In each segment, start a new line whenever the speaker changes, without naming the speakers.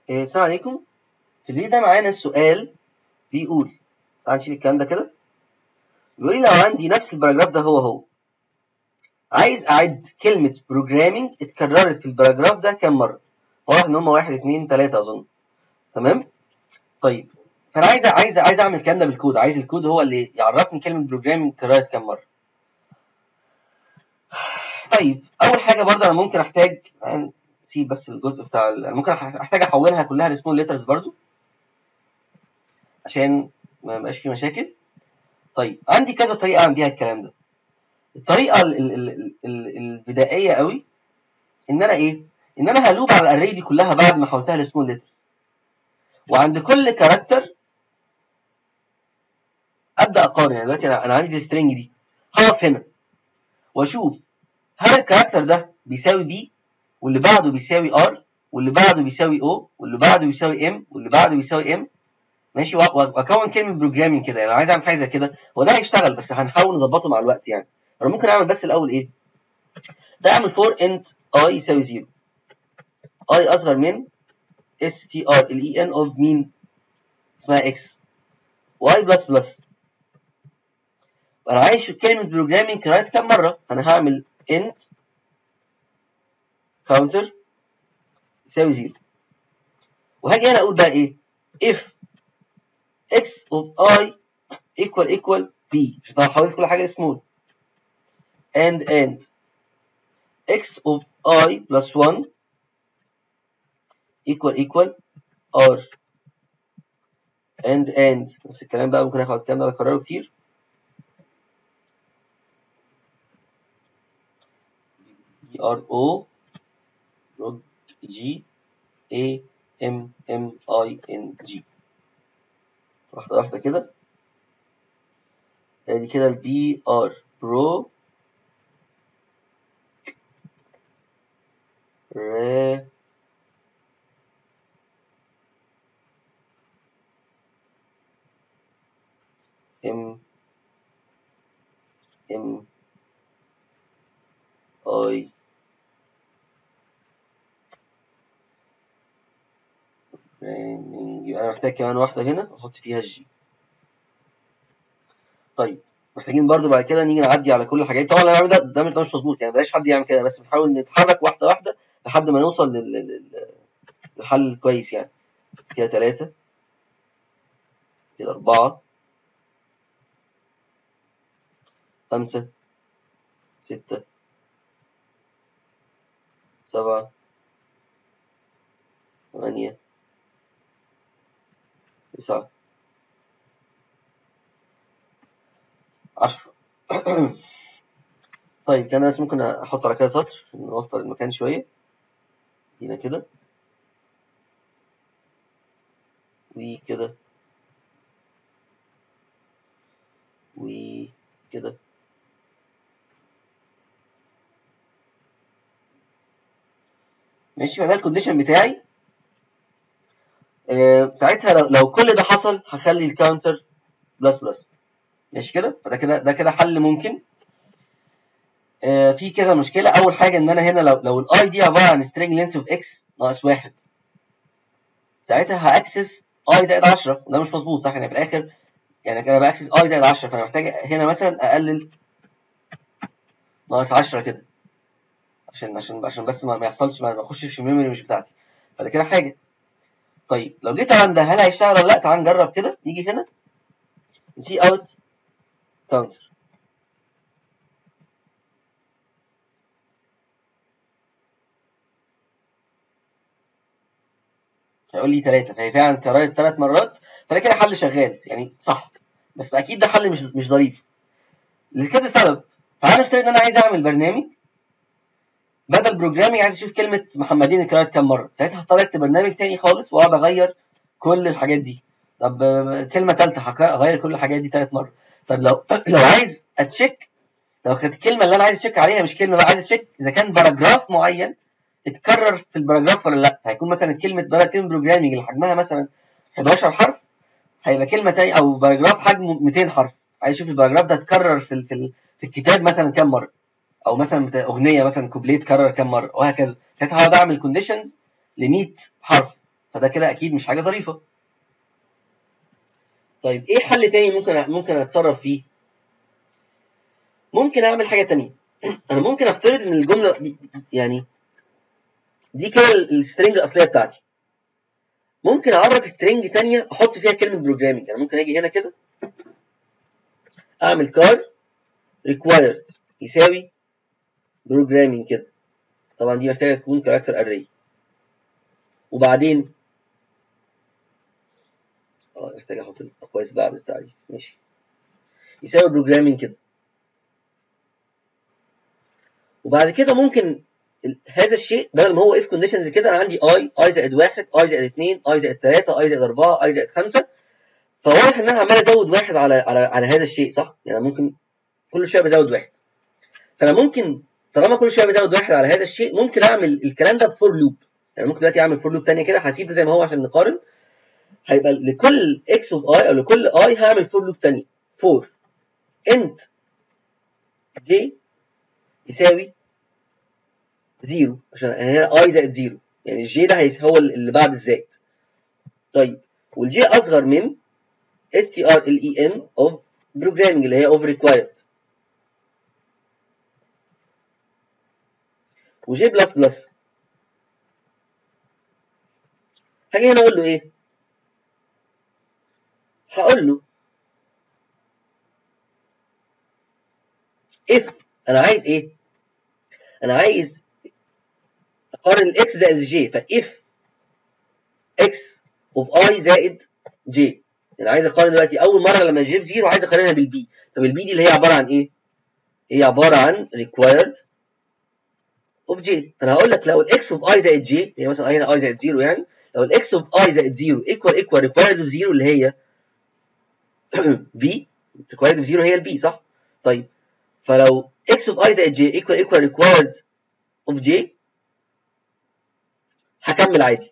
إيه، السلام عليكم في الفيديو ده معانا السؤال بيقول تعال نشيل الكلام ده كده بيقول لي لو عندي نفس الباراجراف ده هو هو عايز اعد كلمة بروجرامينج اتكررت في الباراجراف ده كام مرة؟ واضح ان هم واحد اتنين تلاتة اظن تمام؟ طيب فانا عايز عايز عايز اعمل الكلام ده بالكود عايز الكود هو اللي يعرفني كلمة بروجرامينج اتكررت كام مرة طيب اول حاجة برضه انا ممكن احتاج سيب بس الجزء بتاع ال- ممكن أح- احتاج احولها كلها لسمول ليترز برضو عشان ما يبقاش في مشاكل طيب عندي كذا طريقه اعمل بيها الكلام ده الطريقه ال ال ال ال البدائيه قوي ان انا ايه ان انا هلوب على الاري دي كلها بعد ما حولتها لسمول ليترز وعند كل كاركتر ابدا اقارن يعني دلوقتي انا انا عندي السترنج دي هقف هنا واشوف هل الكاركتر ده بيساوي بي واللي بعده بيساوي ار واللي بعده بيساوي او واللي بعده بيساوي ام واللي بعده بيساوي ام ماشي وأ- واكون كلمه بروجرامينج كده يعني لو عايز اعمل حاجه زي كده هو ده هيشتغل بس هنحاول نظبطه مع الوقت يعني انا ممكن اعمل بس الاول ايه ده اعمل فور انت اي يساوي 0 اي اصغر من اس تي ار الاي ان اوف مين اسمها اكس واي بلس بلس انا عايز كلمه بروجرامينج كرايت كام مره انا هعمل انت كاونتر يساوي 0 وهاجي هنا اقول بقى ايه if x of i equal equal b عشان انا حولت كل حاجه لسمول and and x of i plus 1 equal equal r and and نفس الكلام بقى ممكن اخد الكلام ده اكرره كتير b r o log g a m m i n g واحدة واحدة كده ادي كده البي ار برو ر ام ام اي رامينج انا محتاج كمان واحدة هنا احط فيها الجي طيب محتاجين برضو بعد كده نيجي نعدي على كل الحاجات طبعا اللي انا بعمله ده ده مش ده مش مظبوط يعني بلاش حد يعمل كده بس بنحاول نتحرك واحده واحده لحد ما نوصل لل- لل- للحل الكويس يعني كده ثلاثة كده أربعة خمسة ستة سبعة ثمانية تسعة عشرة طيب كان بس ممكن احط على كده سطر عشان نوفر المكان شويه هنا كده وكده وكده ماشي فده الكونديشن بتاعي آه ساعتها لو, لو كل ده حصل هخلي الكاونتر بلس بلس ماشي كده فده كده ده كده حل ممكن آه في كذا مشكله اول حاجه ان انا هنا لو لو الاي دي عباره عن string length of x ناقص واحد ساعتها هاكسس اي زائد 10 وده مش مظبوط صح يعني في الاخر يعني انا باكسس اي زائد 10 فانا محتاج هنا مثلا اقلل ناقص 10 كده عشان عشان عشان بس ما, ما يحصلش ما ما اخشش في الميموري مش بتاعتي فده كده حاجه طيب لو جيت عند هل هيشتغل ولا لا تعال نجرب كده نيجي هنا سي اوت كاونتر هيقول لي ثلاثة فهي فعلا كررت ثلاث مرات فده كده حل شغال يعني صح بس اكيد ده حل مش مش ظريف لكذا سبب تعال نفترض ان انا عايز اعمل برنامج بدل بروجرامينج عايز اشوف كلمه محمدين اتكررت كام مره ساعتها هضطر اكتب برنامج تاني خالص واقعد اغير كل الحاجات دي طب آه، كلمه ثالثه هغير كل الحاجات دي ثلاث مرات طب لو لو عايز اتشيك لو كانت الكلمه اللي انا عايز اتشيك عليها مش كلمه بقى عايز اتشيك اذا كان باراجراف معين اتكرر في الباراجراف ولا لا هيكون مثلا كلمه بدل كلمه بروجرامينج اللي حجمها مثلا 11 حرف هيبقى كلمه تاني او باراجراف حجمه 200 حرف عايز اشوف الباراجراف ده اتكرر في ال- في ال- في الكتاب مثلا كام مره او مثلا بتا- اغنيه مثلا كوبليه اتكرر كام مره وهكذا ساعتها هقعد اعمل كونديشنز ل 100 حرف فده كده اكيد مش حاجه ظريفه طيب ايه حل تاني ممكن ممكن اتصرف فيه ممكن اعمل حاجه تانية انا ممكن افترض ان الجمله دي يعني دي كده السترنج الاصليه بتاعتي ممكن اعرف سترنج تانية احط فيها كلمه بروجرامينج يعني ممكن اجي هنا كده اعمل كار required يساوي بروجرامينج كده طبعا دي محتاجه تكون كاركتر اري وبعدين اه محتاج احط الاقواس بعد التعريف ماشي يساوي بروجرامينج كده وبعد كده ممكن هذا الشيء بدل ما هو اف كونديشنز كده انا عندي اي اي زائد 1 اي زائد 2 اي زائد 3 اي زائد 4 اي زائد 5 فواضح ان انا عمال ازود واحد على على على هذا الشيء صح؟ يعني ممكن كل شويه بزود واحد فانا ممكن طالما كل شويه بزود واحد على هذا الشيء ممكن اعمل الكلام ده بفور لوب يعني ممكن دلوقتي اعمل فور لوب ثانيه كده هسيب ده زي ما هو عشان نقارن هيبقى لكل اكس اوف اي او لكل اي هعمل فور لوب ثانيه فور انت جي يساوي زيرو عشان هنا اي زائد زيرو يعني الجي ده هو اللي بعد الزائد طيب والجي اصغر من strlen of programming اللي هي of required وجي بلس بلس هاجي هنا اقول له ايه هقول له if انا عايز ايه انا عايز اقارن الاكس زائد الجي فاف اكس اوف اي زائد جي يعني عايز اقارن دلوقتي اول مره لما الجي بزيرو عايز اقارنها بالبي طب البي دي اللي هي عباره عن ايه؟ هي عباره عن required اوف جي انا هقول لك لو الاكس اوف اي زائد جي هي مثلا هنا اي زائد زيرو يعني لو الاكس اوف اي زائد زيرو ايكوال ايكوال ريكوايرد اوف زيرو اللي هي بي ريكوايرد اوف زيرو هي البي صح؟ طيب فلو اكس اوف اي زائد جي ايكوال ايكوال ريكوايرد اوف جي هكمل عادي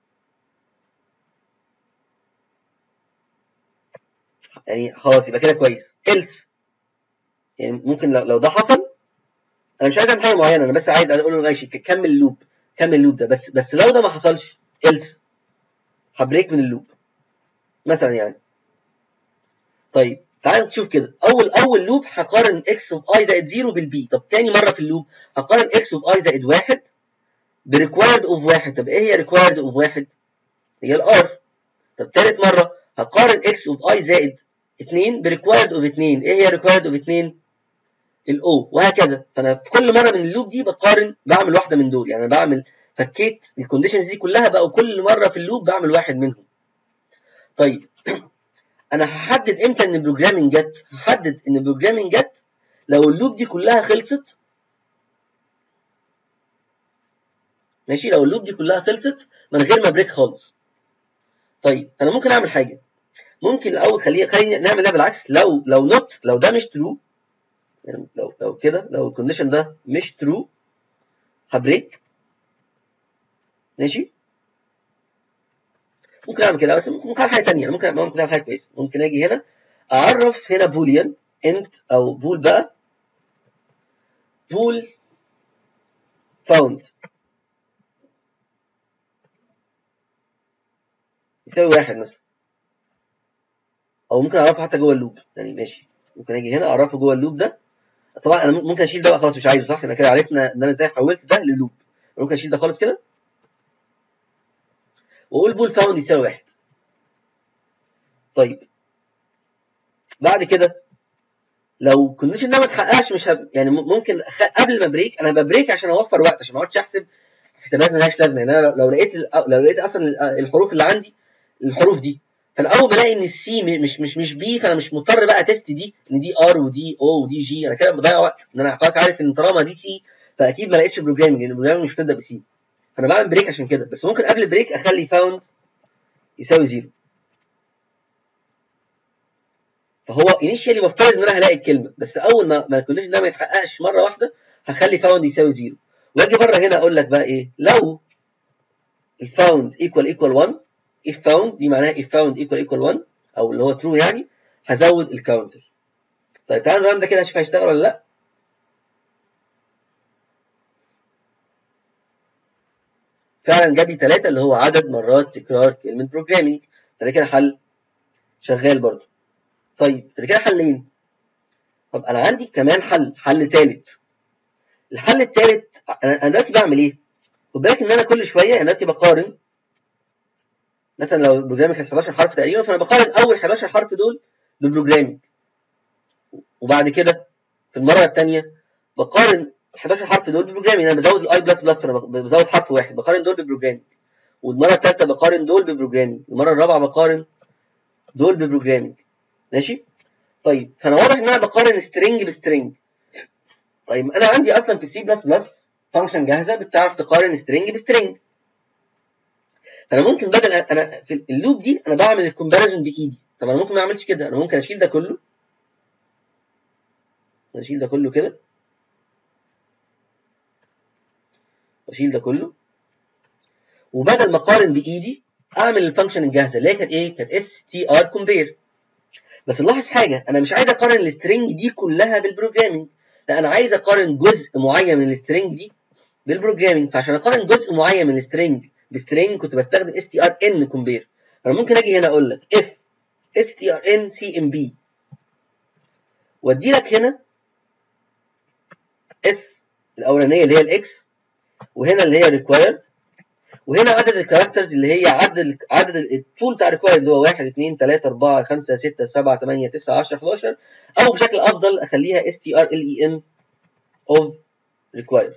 يعني خلاص يبقى كده كويس else يعني ممكن لو, لو ده حصل انا مش عايز اعمل حاجه معينه انا بس عايز اقول له ماشي كمل اللوب كمل اللوب ده بس بس لو ده ما حصلش else هبريك من اللوب مثلا يعني طيب تعال نشوف كده اول اول لوب هقارن اكس اوف اي زائد 0 بالبي طب تاني مره في اللوب هقارن اكس اوف اي زائد 1 بريكوايرد اوف 1 طب ايه هي ريكوايرد اوف 1 هي الار طب تالت مره هقارن اكس اوف اي زائد 2 بريكوايرد اوف 2 ايه هي ريكوايرد اوف 2 الاو وهكذا فانا في كل مره من اللوب دي بقارن بعمل واحده من دول يعني انا بعمل فكيت الكونديشنز دي كلها بقوا كل مره في اللوب بعمل واحد منهم طيب انا هحدد امتى ان البروجرامنج جت هحدد ان البروجرامنج جت لو اللوب دي كلها خلصت ماشي لو اللوب دي كلها خلصت من غير ما بريك خالص طيب انا ممكن اعمل حاجه ممكن الاول خلينا خلينا نعمل ده بالعكس لو لو نوت لو ده مش ترو يعني لو لو كده لو الكونديشن ده مش ترو هبريك ماشي ممكن اعمل كده بس ممكن اعمل حاجه ثانيه ممكن ممكن اعمل حاجه كويسه ممكن اجي هنا اعرف هنا بوليان انت او بول بقى بول فاوند يساوي واحد مثلا او ممكن اعرفه حتى جوه اللوب يعني ماشي ممكن اجي هنا اعرفه جوه اللوب ده طبعا انا ممكن اشيل ده بقى خلاص مش عايزه صح احنا كده عرفنا ان انا ازاي حولت ده للوب ممكن اشيل ده خالص كده واقول بول فاوند يساوي واحد طيب بعد كده لو الكونديشن ده ما اتحققش مش هب... يعني ممكن قبل ما بريك انا ببريك عشان اوفر وقت عشان ما اقعدش احسب حسابات مالهاش لازمه يعني انا لو لقيت لو لقيت اصلا الحروف اللي عندي الحروف دي فالاول بلاقي ان السي مش مش مش بي فانا مش مضطر بقى تيست دي ان دي ار ودي او ودي جي انا كده بضيع وقت ان انا خلاص عارف ان طالما دي سي فاكيد ما لقيتش بروجرامنج لان البروجرامنج مش بتبدا بسي فانا بعمل بريك عشان كده بس ممكن قبل البريك اخلي فاوند يساوي زيرو فهو انيشيالي بفترض ان انا هلاقي الكلمه بس اول ما ما الكونديشن ده ما يتحققش مره واحده هخلي فاوند يساوي زيرو واجي بره هنا اقول لك بقى ايه لو الفاوند ايكوال ايكوال 1 if found دي معناها if found equal equal 1 او اللي هو true يعني هزود الكاونتر طيب تعال نرن ده كده نشوف هيشتغل ولا لا فعلا جاب لي 3 اللي هو عدد مرات تكرار كلمه بروجرامينج فده كده حل شغال برضو طيب ده كده حلين طب انا عندي كمان حل حل ثالث الحل الثالث انا أنا دلوقتي بعمل ايه خد بالك ان انا كل شويه انا دلوقتي بقارن مثلا لو البروجرامينج كان 11 حرف تقريبا فانا بقارن اول 11 حرف دول بالبروجرامينج وبعد كده في المره الثانيه بقارن 11 حرف دول بالبروجرامينج انا بزود الاي بلس بلس فانا بزود حرف واحد بقارن دول بالبروجرامينج والمره الثالثه بقارن دول بالبروجرامينج المره الرابعه بقارن دول بالبروجرامينج ماشي طيب فانا واضح ان انا بقارن سترينج بسترينج طيب انا عندي اصلا في السي بلس بلس فانكشن جاهزه بتعرف تقارن سترينج بسترينج فانا ممكن بدل انا في اللوب دي انا بعمل الكومباريزون بايدي طب انا ممكن ما اعملش كده انا ممكن اشيل ده كله اشيل ده كله كده اشيل ده كله وبدل ما اقارن بايدي اعمل الفانكشن الجاهزه اللي هي كانت ايه؟ كانت اس تي ار كومبير بس نلاحظ حاجه انا مش عايز اقارن السترنج دي كلها بالبروجرامينج لا انا عايز اقارن جزء معين من السترنج دي بالبروجرامينج فعشان اقارن جزء معين من السترنج بسترنج كنت بستخدم اس تي ار ان كومبير فانا ممكن اجي هنا اقول لك اف اس تي ار ان سي ام بي وادي لك هنا اس الاولانيه اللي هي الاكس وهنا اللي هي ريكوايرد وهنا عدد الكاركترز اللي هي عدد عدد الطول بتاع ريكوايرد اللي هو 1 2 3 4 5 6 7 8 9 10 11 او بشكل افضل اخليها اس تي ار ال اي ان اوف ريكوايرد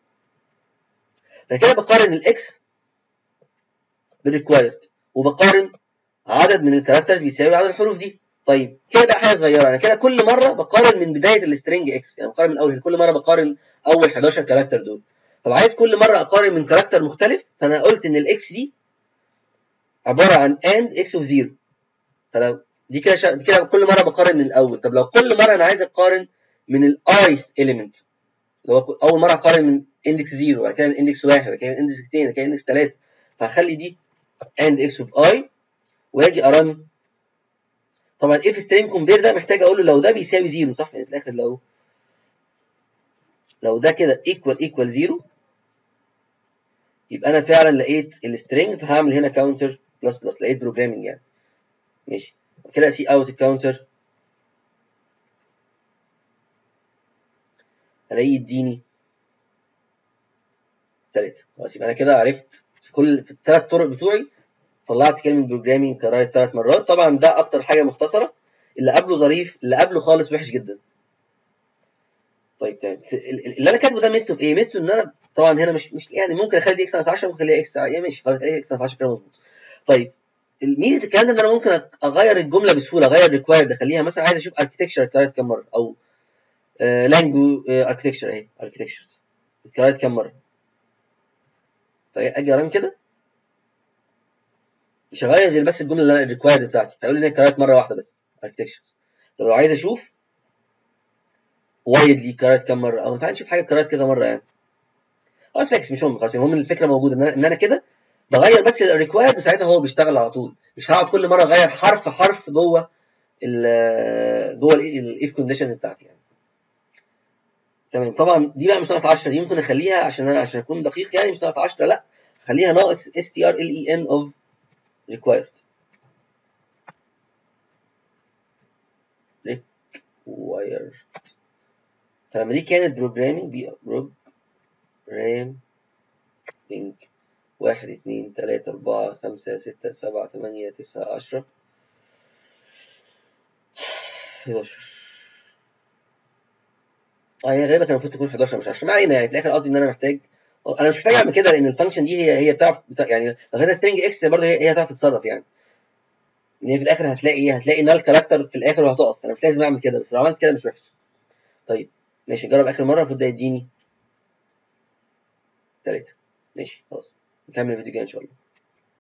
فكده بقارن الاكس بالريكوايرد وبقارن عدد من الكاركترز بيساوي عدد الحروف دي طيب كده بقى حاجه صغيره انا كده كل مره بقارن من بدايه السترنج اكس يعني بقارن من اول كل مره بقارن اول 11 كاركتر دول طب عايز كل مره اقارن من كاركتر مختلف فانا قلت ان الاكس دي عباره عن اند اكس اوف زيرو فلو دي كده شا... دي كده كل مره بقارن من الاول طب لو كل مره انا عايز اقارن من الايث اليمنت اللي هو اول مره اقارن من اندكس زيرو بعد كده من اندكس واحد بعد كده من اندكس اثنين بعد كده اندكس ثلاثه فهخلي دي اند اكس اوف اي واجي ارن طبعا اف ستريم كومبير ده محتاج اقول له لو ده بيساوي زيرو صح يعني في الاخر لو لو ده كده ايكوال ايكوال زيرو يبقى انا فعلا لقيت السترينج فهعمل هنا كاونتر بلس بلس لقيت بروجرامنج يعني ماشي كده اسي اوت الكاونتر الاقيه يديني ثلاثة خلاص يبقى انا كده عرفت في كل في الثلاث طرق بتوعي طلعت كلمة بروجرامينج كرايت ثلاث مرات طبعا ده اكتر حاجة مختصرة اللي قبله ظريف اللي قبله خالص وحش جدا طيب تمام اللي انا كاتبه ده ميزته في ايه؟ ميزته ان انا طبعا هنا مش مش يعني ممكن اخلي دي اكس ناقص 10 ممكن اخليها اكس يعني ماشي خلاص اخليها اكس ناقص 10 كده مظبوط. طيب ميزه الكلام ده ان انا ممكن اغير الجمله بسهوله اغير ريكوايرد اخليها مثلا عايز اشوف اركتكشر اتكررت كام مره او لانجو اركتكشر اهي اركتكشرز اتكررت كام مره فاجي ارن كده مش هغير غير بس الجمله اللي انا الريكوايرد بتاعتي هيقول لي ان هي اتكررت مره واحده بس اركتكشرز لو عايز اشوف وايدلي كررت كام مره او تعالى نشوف حاجه كررت كذا مره يعني خلاص فاكس مش مهم خلاص المهم الفكره موجوده ان انا, إن أنا كده بغير بس الريكوايرد وساعتها هو بيشتغل على طول مش هقعد كل مره اغير حرف حرف جوه ال جوه الاف كونديشنز بتاعتي يعني تمام طبعا دي بقى مش ناقص 10 دي ممكن اخليها عشان انا عشان اكون دقيق يعني مش ناقص 10 لا خليها ناقص اس تي ار ال اي ان اوف ريكوايرد ريكوايرد فلما دي كانت بروجرامينج بي بروجرامينج واحد اتنين تلاتة أربعة خمسة ستة سبعة تمانية تسعة عشرة حداشر اه هي غالبا كان المفروض تكون 11 مش 10 ما علينا يعني في الاخر قصدي ان انا محتاج انا مش محتاج اعمل كده لان الفانكشن دي هي هي بتعرف بتا... يعني لو خدنا سترينج اكس برضه هي هي هتعرف تتصرف يعني ان هي في الاخر هتلاقي ايه هتلاقي نال كاركتر في الاخر وهتقف انا مش لازم اعمل كده بس لو عملت كده مش وحش طيب ماشي نجرب اخر مره المفروض ده يديني ثلاثة ماشي خلاص نكمل الفيديو الجاي ان شاء الله